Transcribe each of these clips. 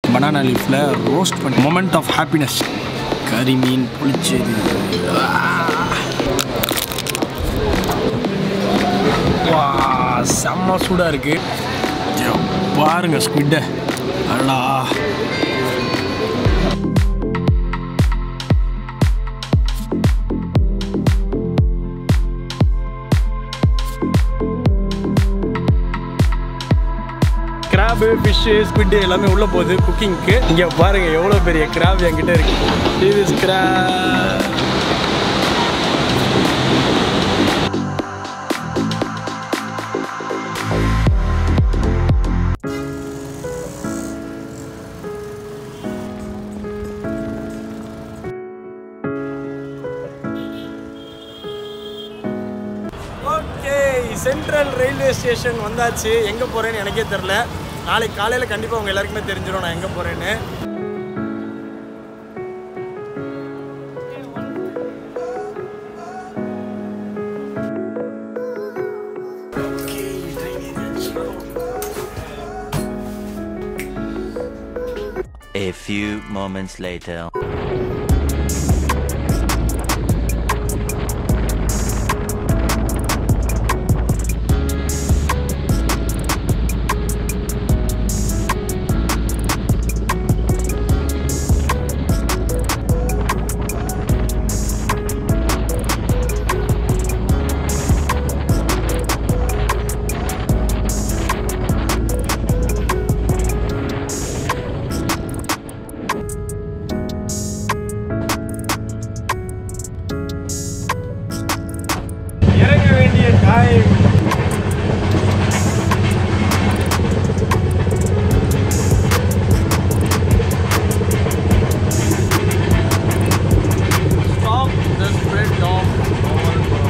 Banana லீஃபில் roast பண்ணி moment of happiness karimeen புளிச்சது வா செம்ம சூடாக இருக்குது பாருங்க ஸ்குவிட்டை அடா கிராபு ஃபிஷ்ஷு ஸ்குவிட்டு எல்லாமே உள்ளே போகுது குக்கிங்க்கு இங்கே பாருங்கள் எவ்வளோ பெரிய கிராப் என்கிட்ட இருக்கு இது crab okay central railway station வந்தாச்சு எங்கே போகிறேன்னு எனக்கே தெரில நாளைக்கு காலையில் கண்டிப்பாக உங்கள் எல்லாருக்குமே தெரிஞ்சிடும் நான் எங்கே போகிறேன்னு A few moments later. இறங்க வேண்டிய time Stop the spread of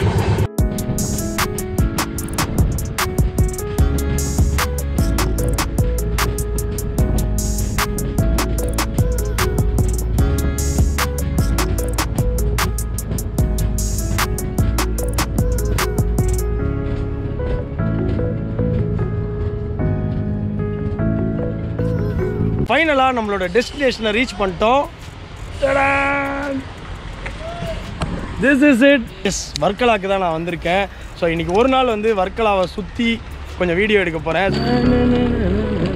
ஃபைனலாக நம்மளோட டெஸ்டினேஷனை ரீச் பண்ணிட்டோம் திஸ் இஸ் இட் எஸ் வர்க்கலாக்கு தான் நான் வந்திருக்கேன் ஸோ இன்றைக்கி ஒரு நாள் வந்து வர்க்கலாவை சுற்றி கொஞ்சம் வீடியோ எடுக்க போகிறேன்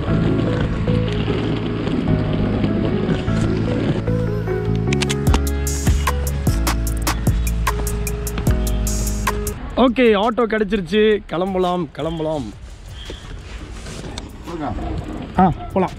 ஓகே ஆட்டோ கிடச்சிருச்சு கிளம்பலாம் கிளம்பலாம் ஆ போகலாம்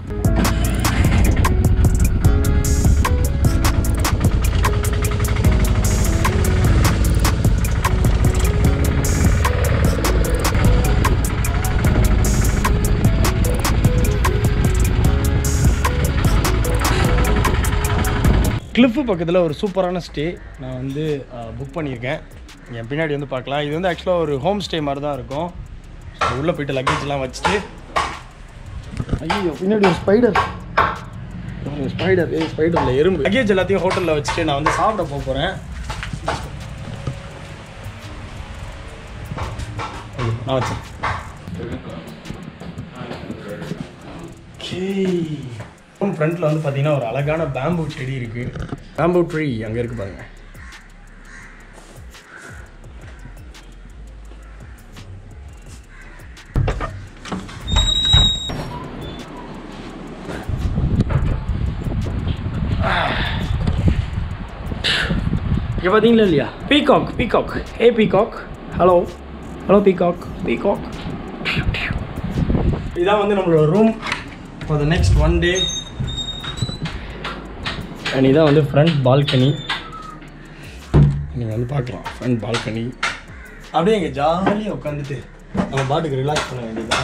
கிளிஃபு பக்கத்தில் ஒரு சூப்பரான ஸ்டே நான் வந்து புக் பண்ணியிருக்கேன் என் பின்னாடி வந்து பார்க்கலாம் இது வந்து ஆக்சுவலாக ஒரு ஹோம் ஸ்டே மாதிரி தான் இருக்கும் ஸோ உள்ளே போயிட்டு லக்கேஜ்லாம் வச்சுட்டு ஐயோ பின்னாடி ஒரு ஸ்பைடர் ஸ்பைடர் ஏ ஸ்பைடரில் எறும்பு லக்கேஜ் எல்லாத்தையும் ஹோட்டலில் வச்சுட்டு நான் வந்து சாப்பிட போக போகிறேன் நான் வச்சேன் ஓகே ஃப்ரண்ட்டில் வந்து பார்த்தீங்கன்னா ஒரு அழகான பேம்பு செடி இருக்குது பேம்பு ட்ரீ அங்கே இருக்கு பாருங்க இங்கே பார்த்தீங்களா இல்லையா பீகாக் பீகாக் ஏ peacock hello hello peacock peacock இதான் வந்து நம்மளோட room for the next one day and இதான் வந்து ஃப்ரண்ட் பால்கனி நீங்கள் வந்து பார்க்கலாம் ஃப்ரண்ட் பால்கனி அப்படியே இங்கே ஜாலியாக உட்காந்துட்டு நம்ம பாட்டுக்கு ரிலாக்ஸ் பண்ண வேண்டியதுதான்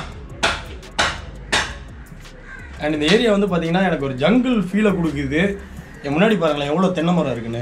அண்ட் இந்த ஏரியா வந்து பார்த்தீங்கன்னா எனக்கு ஒரு ஜங்கிள் ஃபீலை கொடுக்குது என் முன்னாடி பாருங்களேன் எவ்வளோ தென்னை மரம் இருக்குன்னு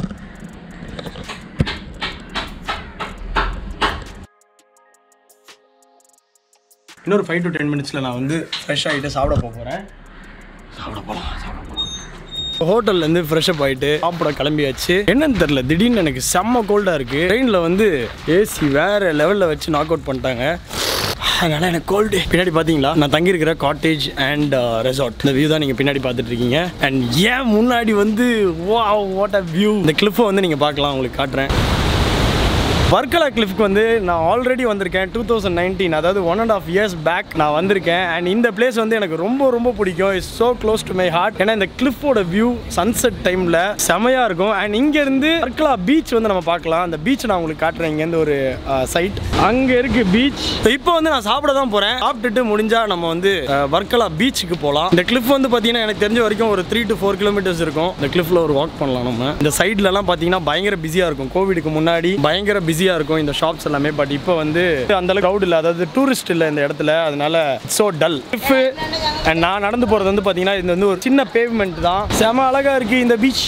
இன்னொரு ஃபைவ் டு டென் மினிட்ஸில் நான் வந்து ஃப்ரெஷ் ஆகிட்டு சாப்பிட போக போகிறேன் சாப்பிட போகலாம் சாப்பிட போகலாம் ஹோட்டல்லேருந்து ஃப்ரெஷ்அப் ஆகிட்டு சாப்பிட கிளம்பியாச்சு என்னன்னு தெரில திடீர்னு எனக்கு செம்ம கோல்டாக இருக்குது ட்ரெயினில் வந்து ஏசி வேறு லெவலில் வச்சு நாக் அவுட் பண்ணிட்டாங்க அதனால எனக்கு கோல்டு பின்னாடி பார்த்தீங்களா நான் தங்கியிருக்கிற காட்டேஜ் அண்ட் ரெசார்ட் இந்த வியூ தான் நீங்கள் பின்னாடி பார்த்துட்டு இருக்கீங்க அண்ட் ஏன் முன்னாடி வந்து வா வாட் அ வியூ இந்த கிளிஃபை வந்து நீங்கள் பார்க்கலாம் உங்களுக்கு காட்டுறேன் வர்க்கலா கிளிஃப்க்கு வந்து நான் ஆல்ரெடி வந்திருக்கேன் டூ தௌசண்ட் நைன்டீன் அதாவது one and half years back நான் வந்திருக்கேன் அண்ட் இந்த பிளேஸ் வந்து எனக்கு ரொம்ப ரொம்ப பிடிக்கும் it's so close to my heart ஏன்னா இந்த கிளிஃபோட வியூ சன்செட் டைமில் செமையாக இருக்கும் அண்ட் இங்கேருந்து வர்க்கலா பீச் வந்து நம்ம பார்க்கலாம் அந்த பீச் நான் உங்களுக்கு காட்டுறேன் இங்கேருந்து ஒரு சைட் அங்கே இருக்கு பீச் இப்போ வந்து நான் சாப்பிட தான் போகிறேன் சாப்பிட்டுட்டு முடிஞ்சா நம்ம வந்து அஹ், வர்க்கலா பீச்சுக்கு போகலாம் இந்த கிளிஃப் வந்து பார்த்தீங்கன்னா எனக்கு தெரிஞ்ச வரைக்கும் ஒரு த்ரீ டு ஃபோர் கிலோமீட்டர்ஸ் இருக்கும் இந்த கிளிஃப்ல ஒரு வாக் பண்ணலாம் நம்ம இந்த சைட்லலாம் பார்த்தீங்கன்னா பயங்கர பிஸியாக இருக்கும் கோவிடுக்கு முன்னாடி பயங்கர பிஸியாக இருக்கும் இந்த ஷாப்ஸ் எல்லாமே பட் இப்போ வந்து அந்த அளவுக்கு க்ரௌட் இல்லை அதாவது டூரிஸ்ட் இல்லை இந்த இடத்துல அதனால ஸோ டல் கிளிஃப் அண்ட் நான் நடந்து போகிறது வந்து பார்த்தீங்கன்னா இது வந்து ஒரு சின்ன பேவ்மெண்ட் தான் செம அழகாக இருக்குது இந்த பீச்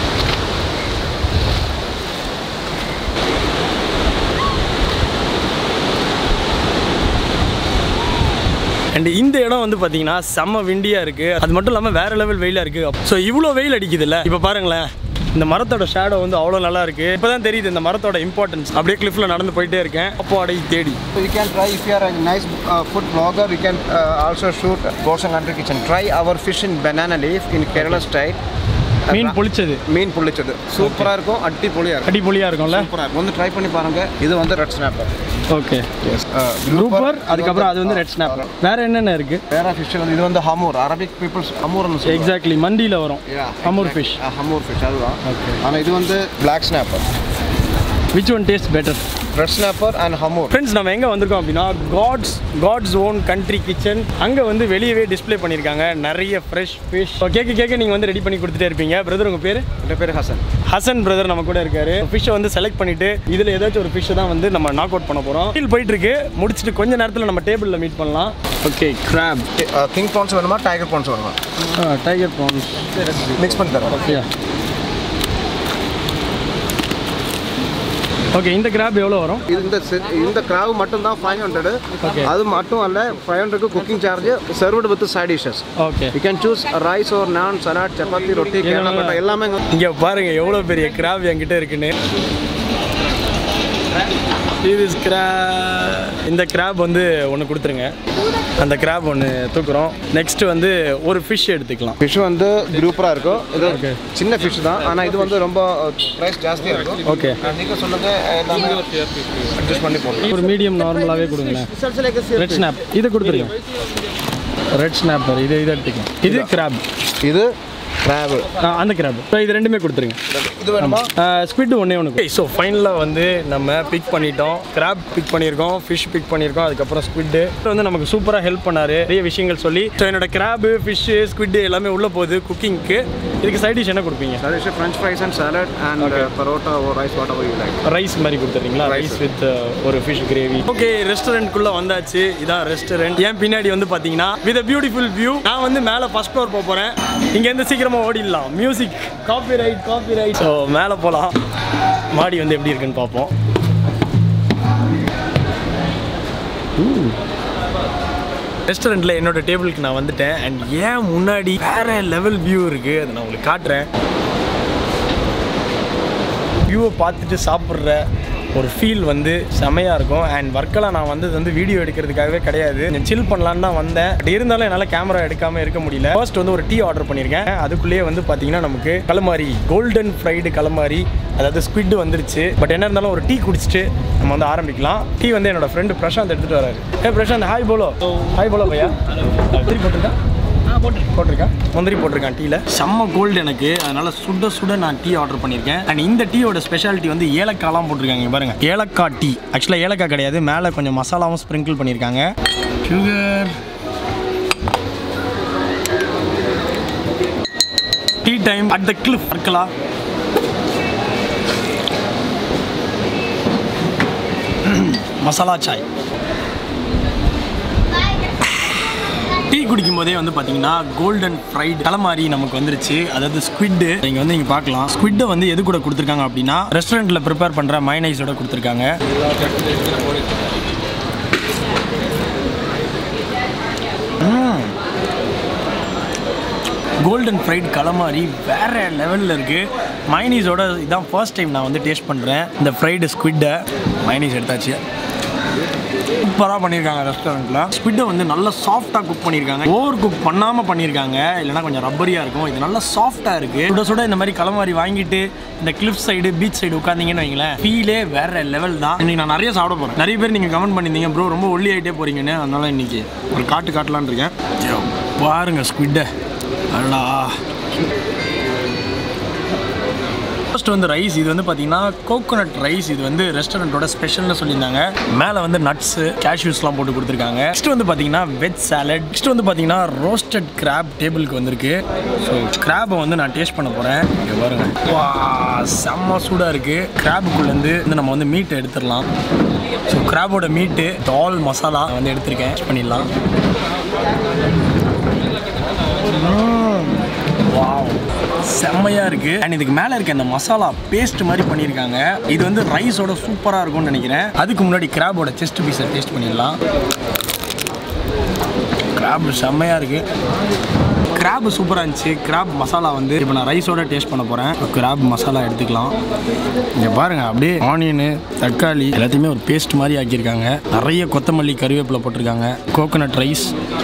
அண்ட் இந்த இடம் வந்து பார்த்தீங்கன்னா செம்ம விண்டியாக இருக்குது அது மட்டும் இல்லாமல் வேற லெவல் வெயிலாக இருக்குது ஸோ இவ்வளோ வெயில் அடிக்குதுல்ல இப்போ பாருங்களேன் இந்த மரத்தோட ஷேடோ வந்து அவ்வளோ நல்லா இருக்கு இப்போதான் தெரியுது இந்த மரத்தோட இம்பார்ட்டன்ஸ் அப்படியே கிளிஃப்ல நடந்து போயிட்டே இருக்கேன் அப்போ அடை தேடி So you can try if you are a nice uh, food blogger. You can uh, also shoot Ghost and Country Kitchen. Try our fish in banana leaf in Kerala style. மீன் பொளிச்சது மீன் புளிச்சது சூப்பராக இருக்கும் அடிப்பொலியாக இருக்கும் அடிப்பொலியாக இருக்கும்ல சூப்பராக இருக்கும் வந்து ட்ரை பண்ணி பாருங்க இது வந்து red snapper okay yes grouper அதுக்கப்புறம் அது வந்து ரெட் ஸ்னாப்பர் வேற என்னென்ன இருக்கு வேற ஃபிஷ் வந்து இது வந்து ஹமூர் அரபிக் பீப்புள்ஸ் ஹமூர்னு சொல்லுவாங்க எக்ஸாக்ட்லி மண்டியில் வரும் ஹமூர் ஃபிஷ் ஹமூர் ஃபிஷ் அதுதான் Okay. ஆனால் இது வந்து black snapper which one taste better red snapper and hamour friends நம்ம எங்கே வந்திருக்கோம் அப்படின்னா God's God's own country kitchen அங்கே வந்து வெளியவே டிஸ்ப்ளே பண்ணியிருக்காங்க நிறைய ஃப்ரெஷ் ஃபிஷ் கேட்க கேட்க நீங்கள் வந்து ரெடி பண்ணி கொடுத்துட்டே இருப்பீங்க பிரதர் உங்கள் பேர் என் பேர் ஹசன் ஹசன் பிரதர் நம்ம கூட இருக்காரு ஃபிஷ்ஷை வந்து செலக்ட் பண்ணிட்டு இதில் ஏதாச்சும் ஒரு ஃபிஷ்ஷை தான் வந்து நம்ம நாக் அவுட் பண்ண போகிறோம் டீல் போயிட்டு இருக்கு முடிச்சுட்டு கொஞ்ச நேரத்தில் நம்ம டேபிளில் மீட் பண்ணலாம் ஓகே கிராப் கிங் ப்ரான்ஸ் வேணுமா டைகர் ப்ரான்ஸ் வேணுமா டைகர் ப்ரான்ஸ் மிக்ஸ் பண்ணி தரோம் ஓகே ஓகே இந்த கிராப் எவ்வளோ வரும் இது இந்த செ- இந்த கிராவ் மட்டும் தான் ஃபைவ் ஹண்ட்ரட் Okay. அது மட்டும் அல்ல ஃபைவ் ஹண்ட்ரட்க்கு cooking charge served with side dishes okay you can choose rice ஒரு நான் சலாட் சப்பாத்தி ரொட்டி கேரளா பட்டா எல்லாமே இங்க இங்க பாருங்க எவ்வளோ பெரிய கிராப் என்கிட்ட இருக்குன்னு இது இந்த கிராப் வந்து ஒன்று கொடுத்துருங்க அந்த கிராப் ஒன்று தூக்குறோம் நெக்ஸ்ட் வந்து ஒரு ஃபிஷ் எடுத்துக்கலாம் ஃபிஷ் வந்து குரூப்பராக இருக்கும் இது Okay. சின்ன ஃபிஷ் தான் ஆனால் இது வந்து ரொம்ப ப்ரைஸ் ஜாஸ்தியாக இருக்கும் ஓகே நீங்கள் சொல்லுங்க எல்லாமே அட்ஜஸ்ட் பண்ணி போடலாம் ஒரு மீடியம் நார்மலாகவே கொடுங்களேன் ரெட் ஸ்னாப் இது கொடுத்துருங்க ரெட் ஸ்னாப்பர் இது இது எடுத்துக்கலாம் இது கிராப் இது கிராவ் அந்த கிராப் இது ரெண்டுமே கொடுத்துருங்க இது வேணுமா ஸ்குவிட் ஒன்றே ஒன்று ஸோ ஃபைனலாக வந்து நம்ம பிக் பண்ணிட்டோம் கிராப் பிக் பண்ணியிருக்கோம் ஃபிஷ் பிக் பண்ணியிருக்கோம் அதுக்கப்புறம் ஸ்குவிட்டு வந்து நமக்கு சூப்பராக ஹெல்ப் பண்ணாரு நிறைய விஷயங்கள் சொல்லி ஸோ என்னோட கிராபு ஃபிஷ்ஷு ஸ்குவிட்டு எல்லாமே உள்ளே போகுது குக்கிங்க்கு இதுக்கு சைட் டிஷ் என்ன கொடுப்பீங்க சரி French fries and salad and parotta or rice whatever you like rice மாதிரி கொடுத்துறீங்களா ரைஸ் வித் ஒரு ஃபிஷ் கிரேவி ஓகே ரெஸ்டாரண்ட்குள்ளே வந்தாச்சு இதான் ரெஸ்டாரண்ட் ஏன் பின்னாடி வந்து பார்த்தீங்கன்னா வித் பியூட்டிஃபுல் வியூ நான் வந்து மேலே ஃபர்ஸ்ட் ஃப்ளோர் போக போகிறேன் இங்கேருந்து சீக்கிரமாக ஓடிடலாம் music copyright copyright so மேலே போகலாம் மாடி வந்து எப்படி இருக்குன்னு பார்ப்போம் ரெஸ்டாரண்ட்டில் என்னோட டேபிளுக்கு நான் வந்துட்டேன் அண்ட் ஏன் முன்னாடி வேற லெவல் வியூ இருக்குது அதை நான் உங்களுக்கு காட்டுறேன் வியூவை பார்த்துட்டு சாப்பிட்ற ஒரு ஃபீல் வந்து செமையாக இருக்கும் அண்ட் ஒர்க்கெல்லாம் நான் வந்தது வந்து வீடியோ எடுக்கிறதுக்காகவே கிடையாது நான் சில் பண்ணலான்னு தான் வந்தேன் பட் இருந்தாலும் என்னால் கேமரா எடுக்காமல் இருக்க முடியல ஃபர்ஸ்ட் வந்து ஒரு டீ ஆர்டர் பண்ணியிருக்கேன் அதுக்குள்ளேயே வந்து பார்த்தீங்கன்னா நமக்கு கலமாரி கோல்டன் ஃப்ரைடு கலமாரி அதாவது ஸ்குவிட் வந்துருச்சு பட் என்ன இருந்தாலும் ஒரு டீ குடிச்சிட்டு நம்ம வந்து ஆரம்பிக்கலாம் டீ வந்து என்னோட ஃப்ரெண்டு பிரசாந்த் எடுத்துகிட்டு வராரு ஏ பிரசாந்த் ஹாய் போலோ ஹாய் போலோ பையா திருப்பி போட்டிருக்கா போட்டிருக்கேன் முந்திரி போட்டிருக்கேன் டீயில் செம்ம கோல்டு எனக்கு அதனால சுட சுட நான் டீ ஆர்டர் பண்ணியிருக்கேன் அண்ட் இந்த டீயோட ஸ்பெஷாலிட்டி வந்து ஏலக்காய்லாம் போட்டிருக்காங்க இங்க பாருங்க ஏலக்காய் டீ ஆக்சுவலாக ஏலக்காய் கிடையாது மேலே கொஞ்சம் மசாலாவும் ஸ்ப்ரிங்கிள் பண்ணியிருக்காங்க sugar tea time at the cliff இருக்கலாம் மசாலா சாய் டீ குடிக்கும் போதே வந்து பார்த்தீங்கன்னா கோல்டன் ஃப்ரைட் கலமாரி நமக்கு வந்துருச்சு அதாவது ஸ்குவிட்டு நீங்கள் வந்து நீங்கள் பார்க்கலாம் ஸ்குவிட்டை வந்து எது கூட கொடுத்துருக்காங்க அப்படின்னா ரெஸ்டாரண்ட்டில் ப்ரிப்பேர் பண்ணுற மைனைஸோட கொடுத்துருக்காங்க கோல்டன் ஃப்ரைட் கலமாரி வேற லெவலில் இருக்குது மைனீஸோட இதான் ஃபர்ஸ்ட் டைம் நான் வந்து டேஸ்ட் பண்ணுறேன் இந்த ஃப்ரைடு ஸ்குவிட்டை மைனீஸ் எடுத்தாச்சு சூப்பராக பண்ணியிருக்காங்க ரெஸ்டாரண்ட்டில் ஸ்குவிட்டை வந்து நல்லா சாஃப்டாக குக் பண்ணியிருக்காங்க ஓவர் குக் பண்ணாமல் பண்ணியிருக்காங்க இல்லைனா கொஞ்சம் ரப்பரியாக இருக்கும் இது நல்லா சாஃப்டாக இருக்குது சுட சுட இந்த மாதிரி கலமாரி வாங்கிட்டு இந்த கிளிஃப் சைடு பீச் சைடு உட்காந்தீங்கன்னு வைங்களேன் ஃபீலே வேற லெவல் தான் இன்னைக்கு நான் நிறைய சாப்பிட போகிறேன் நிறைய பேர் நீங்கள் கமெண்ட் பண்ணியிருந்தீங்க ப்ரோ ரொம்ப ஒல்லி ஆகிட்டே போகிறீங்கன்னு அதனால இன்னைக்கு ஒரு காட்டு காட்டலான்னு இருக்கேன் ஐயோ, பாருங்க ஸ்குவிட்டை அடா ஃபர்ஸ்ட் வந்து ரைஸ் இது வந்து பார்த்தீங்கன்னா கோகோனட் ரைஸ் இது வந்து ரெஸ்டாரண்ட்டோட ஸ்பெஷல்னு சொல்லியிருந்தாங்க மேலே வந்து நட்ஸு கேஷ்யூஸ்லாம் போட்டு கொடுத்துருக்காங்க நெக்ஸ்ட் வந்து பார்த்தீங்கன்னா வெஜ் சாலட் நெக்ஸ்ட் வந்து பார்த்தீங்கன்னா ரோஸ்டட் கிராப் டேபிளுக்கு வந்திருக்கு ஸோ கிராபை வந்து நான் டேஸ்ட் பண்ண போகிறேன் இங்கே பாருங்க வா செம்ம சூடாக இருக்குது கிராபுக்குள்ளேருந்து வந்து நம்ம வந்து மீட் எடுத்துடலாம் ஸோ கிராபோட மீட்டு டால் மசாலா வந்து எடுத்திருக்கேன் Taste பண்ணிடலாம் வாவ் செம்மையா இருக்கு அண்ட் இதுக்கு மேல இருக்க இந்த மசாலா பேஸ்ட் மாதிரி பண்ணியிருக்காங்க இது வந்து ரைஸோட சூப்பரா இருக்கும்னு நினைக்கிறேன் அதுக்கு முன்னாடி கிராபோட செஸ்ட் பீஸை டேஸ்ட் பண்ணிடலாம் கிராப் செம்மையா இருக்கு கிராப் சூப்பராக இருந்துச்சு கிராப் மசாலா வந்து இப்போ நான் ரைஸோட டேஸ்ட் பண்ண போகிறேன் கிராப் மசாலா எடுத்துக்கலாம் இங்கே பாருங்கள் அப்படியே ஆனியனு தக்காளி எல்லாத்தையுமே ஒரு பேஸ்ட் மாதிரி ஆக்கியிருக்காங்க நிறைய கொத்தமல்லி கருவேப்பிலை போட்டிருக்காங்க கோகோனட் ரைஸ்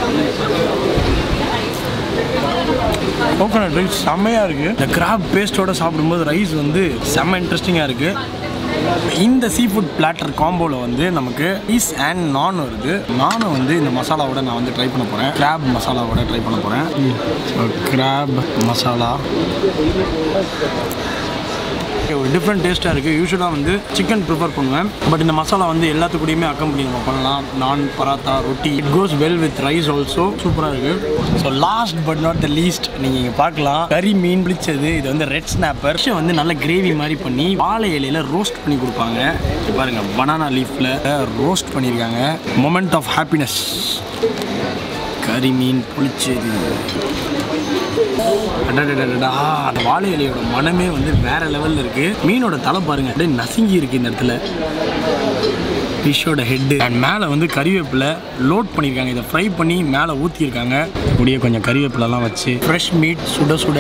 கோகோனட் ரைஸ் செம்மையாக இருக்குது இந்த கிராப் பேஸ்ட்டோட சாப்பிடும்போது ரைஸ் வந்து செம்ம இன்ட்ரெஸ்டிங்காக இருக்குது இந்த சீ ஃபுட் பிளாட்டர் காம்போவில் வந்து நமக்கு ரைஸ் அண்ட் நான் வருது நானும் வந்து இந்த மசாலாவோட நான் வந்து ட்ரை பண்ண போகிறேன் கிராப் மசாலாவோட ட்ரை பண்ண போகிறேன் கிராப் மசாலா ஒரு டிஃப்ரெண்ட் டேஸ்ட்டாக இருக்குது யூஸ்வலாக வந்து சிக்கன் ப்ரிஃபர் பண்ணுவேன் பட் இந்த மசாலா வந்து எல்லாத்துக்கூடயுமே அக்கம்பெனி நம்ம பண்ணலாம் நான் பராத்தா ரொட்டி it goes well with rice also சூப்பராக இருக்குது so last but not the least நீங்கள் இங்கே பார்க்கலாம் கறி மீன் பிடிச்சது இது வந்து ரெட் ஸ்னாப்பர் வந்து நல்ல கிரேவி மாதிரி பண்ணி வாழை இலையில ரோஸ்ட் பண்ணி கொடுப்பாங்க இங்க பாருங்க பனானா லீஃப்ல ரோஸ்ட் பண்ணியிருக்காங்க moment of happiness karimeen புளிச்சது அடடடடடா, அந்த வாழை இலையோட மனமே வந்து வேற லெவல்ல இருக்கு மீனோட தலை பாருங்க அப்படியே நசுங்கி இருக்கு இந்த இடத்துல ஃபிஷ்ஷோட ஹெட்டு அண்ட் மேலே வந்து கறிவேப்பிலை லோட் பண்ணியிருக்காங்க இதை ஃப்ரை பண்ணி மேலே ஊற்றிருக்காங்க இப்படியே கொஞ்சம் கறிவேப்பிலலாம் வச்சு ஃப்ரெஷ் மீட் சுட சுட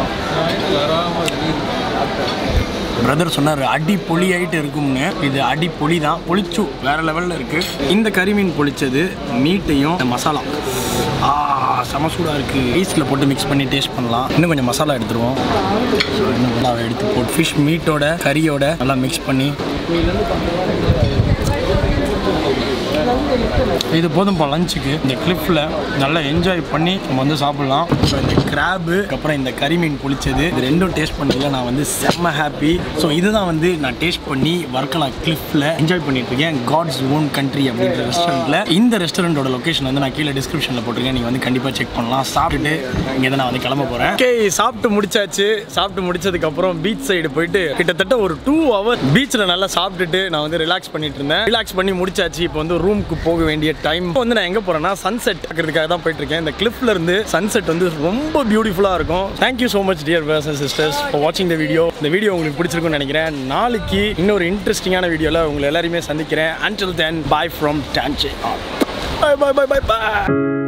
பிரதர் சொன்னார் அடி பொலி ஆகிட்டு இருக்கும்னு இது அடி பொலி தான் பொளிச்சு வேற லெவலில் இருக்கு இந்த கறிமீன் பொளிச்சது மீட்டையும் இந்த மசாலா ஆ செம சூடாக இருக்கு ரைஸில் போட்டு மிக்ஸ் பண்ணி டேஸ்ட் பண்ணலாம் இன்னும் கொஞ்சம் மசாலா எடுத்துருவோம் ஸோ இன்னும் நல்லா எடுத்து போட்டு ஃபிஷ் மீட்டோட கறியோட நல்லா மிக்ஸ் பண்ணி இது போதும்ப்பா லஞ்சுக்கு இந்த கிளிஃபில் நல்லா என்ஜாய் பண்ணி நம்ம வந்து சாப்பிட்லாம் ஸோ இந்த கிராபு அப்புறம் இந்த கறிமீன் புளிச்சது இது ரெண்டும் டேஸ்ட் பண்ணதில் நான் வந்து செம்ம ஹாப்பி ஸோ இதுதான் வந்து நான் டேஸ்ட் பண்ணி வர்க்கலாம் கிளிஃபில் என்ஜாய் பண்ணிட்டு இருக்கேன் காட்ஸ் ஓன் கண்ட்ரி அப்படின்ற ரெஸ்டாரண்ட்டில் இந்த ரெஸ்டாரண்ட்டோட லொக்கேஷன் வந்து நான் கீழே டிஸ்கிரிப்ஷனில் போட்டிருக்கேன் நீங்கள் வந்து கண்டிப்பாக செக் பண்ணலாம் சாப்பிட்டுட்டு இங்கே தான் நான் வந்து கிளம்ப போகிறேன் ஓகே சாப்பிட்டு முடிச்சாச்சு சாப்பிட்டு முடிச்சதுக்கப்புறம் பீச் சைடு போயிட்டு கிட்டத்தட்ட ஒரு டூ ஹவர் பீச்சில் நல்லா சாப்பிட்டுட்டு நான் வந்து ரிலாக்ஸ் பண்ணிட்டு இருந்தேன் ரிலாக்ஸ் பண்ணி முடிச்சாச்சு இப்போ வந்து ரூமுக்கு போக வேண்டிய டைம் இப்போ வந்து நான் எங்கே போகிறேன்னா சன்செட் பார்க்கறதுக்காக தான் போயிட்டு இருக்கேன் இந்த கிளிஃப்ல இருந்து சன்செட் வந்து ரொம்ப பியூட்டிஃபுல்லாக இருக்கும் thank you so much dear brothers and sisters for வாட்சிங் த வீடியோ இந்த வீடியோ உங்களுக்கு பிடிச்சிருக்கும்னு நினைக்கிறேன் நாளைக்கு இன்னொரு இன்ட்ரெஸ்டிங்கான வீடியோவில் உங்களை எல்லாரையுமே சந்திக்கிறேன் until then bye from டான்ச்சே bye bye bye bye bye